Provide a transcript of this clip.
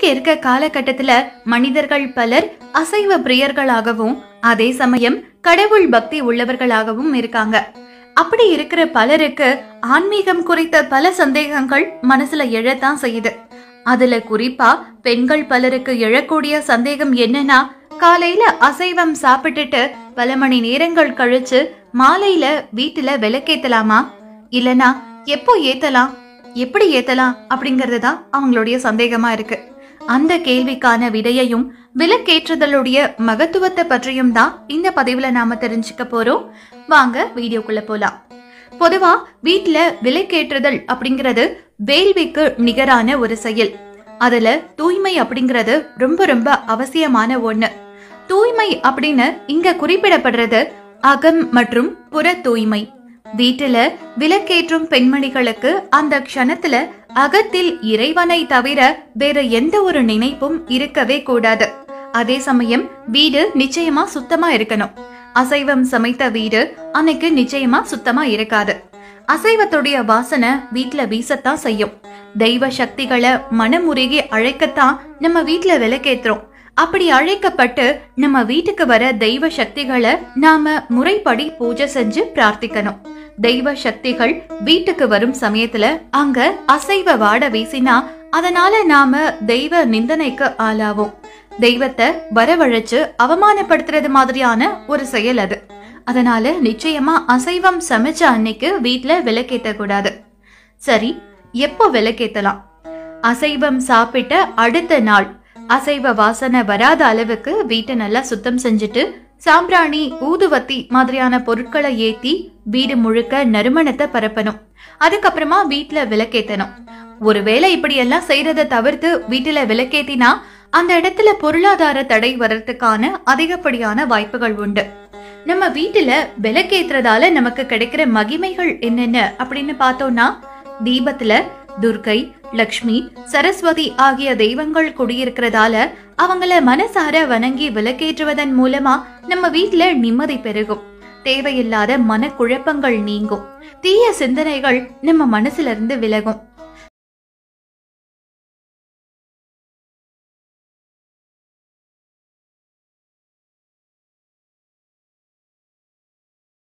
இன்னைக்கு இருக்க காலகட்டத்துல மனிதர்கள் பலர் அசைவ பிரியர்களாகவும் அதே சமயம் கடவுள் பக்தி உள்ளவர்களாகவும் இருக்காங்க அப்படி இருக்கிற பலருக்கு ஆன்மீகம் குறித்த பல சந்தேகங்கள் மனசுல எழத்தான் செய்யுது அதுல குறிப்பா பெண்கள் பலருக்கு எழக்கூடிய சந்தேகம் என்னன்னா காலையில அசைவம் சாப்பிட்டுட்டு பல மணி நேரங்கள் கழிச்சு மாலையில வீட்டுல விளக்கேத்தலாமா இல்லனா எப்போ ஏத்தலாம் எப்படி ஏத்தலாம் அப்படிங்கறது தான் அவங்களுடைய சந்தேகமா இருக்கு அந்த கேள்விக்கான விடையையும் விலக்கேற்றுதலுடைய மகத்துவத்தை பற்றியும் தான் இந்த பதிவுல நாம தெரிஞ்சுக்க போறோம் வாங்க வீடியோக்குள்ள போலாம் பொதுவா வீட்ல விலைக்கேற்றுதல் அப்படிங்கிறது வேள்விக்கு நிகரான ஒரு செயல் அதுல தூய்மை அப்படிங்கிறது ரொம்ப ரொம்ப அவசியமான ஒண்ணு தூய்மை அப்படின்னு இங்க குறிப்பிடப்படுறது அகம் மற்றும் புற தூய்மை வீட்டுல விளக்கேற்றும் பெண்மணிகளுக்கு அந்த க்ஷணத்துல அகத்தில் இறைவனை தவிர வேற எந்த ஒரு நினைப்பும் இருக்கவே கூடாது அதே சமயம் வீடு நிச்சயமா சுத்தமா இருக்கணும் அசைவம் சமைத்த வீடு அன்னைக்கு நிச்சயமா சுத்தமா இருக்காது அசைவத்துடைய வாசனை வீட்ல வீசத்தான் செய்யும் தெய்வ சக்திகளை மனமுருகி அழைக்கத்தான் நம்ம வீட்ல விளக்கேத்துறோம் அப்படி அழைக்கப்பட்டு நம்ம வீட்டுக்கு வர தெய்வ சக்திகளை நாம முறைப்படி பூஜை செஞ்சு பிரார்த்திக்கணும் தெய்வ சக்திகள் வீட்டுக்கு வரும் சமயத்துல அங்க அசைவ வாட வீசினா அதனால நாம தெய்வ நிந்தனைக்கு ஆளாவோம் தெய்வத்தை வரவழைச்சு அவமானப்படுத்துறது மாதிரியான ஒரு செயல் அது அதனால நிச்சயமா அசைவம் சமைச்ச அன்னைக்கு வீட்ல விளக்கேத்த கூடாது சரி எப்போ விளக்கேத்தலாம் அசைவம் சாப்பிட்ட அடுத்த நாள் அசைவ வாசனை வராத அளவுக்கு வீட்டை நல்லா சுத்தம் செஞ்சுட்டு சாம்பிராணி ஊதுவத்தி மாதிரியான பொருட்களை ஏத்தி வீடு முழுக்க நறுமணத்தை பரப்பணும் அதுக்கப்புறமா வீட்ல விளக்கேத்தணும் ஒருவேளை இப்படி எல்லாம் செய்யறத தவிர்த்து வீட்டுல விளக்கேத்தினா அந்த இடத்துல பொருளாதார தடை வர்றதுக்கான அதிகப்படியான வாய்ப்புகள் உண்டு நம்ம வீட்டுல விளக்கேத்துறதால நமக்கு கிடைக்கிற மகிமைகள் என்னென்ன அப்படின்னு பார்த்தோம்னா தீபத்துல துர்கை லக்ஷ்மி சரஸ்வதி ஆகிய தெய்வங்கள் குடியிருக்கிறதால அவங்கள மனசார வணங்கி விளக்கேற்றுவதன் மூலமா நம்ம வீட்ல நிம்மதி பெருகும் தேவையில்லாத மனக்குழப்பங்கள் நீங்கும் தீய சிந்தனைகள் நம்ம மனசுல இருந்து விலகும்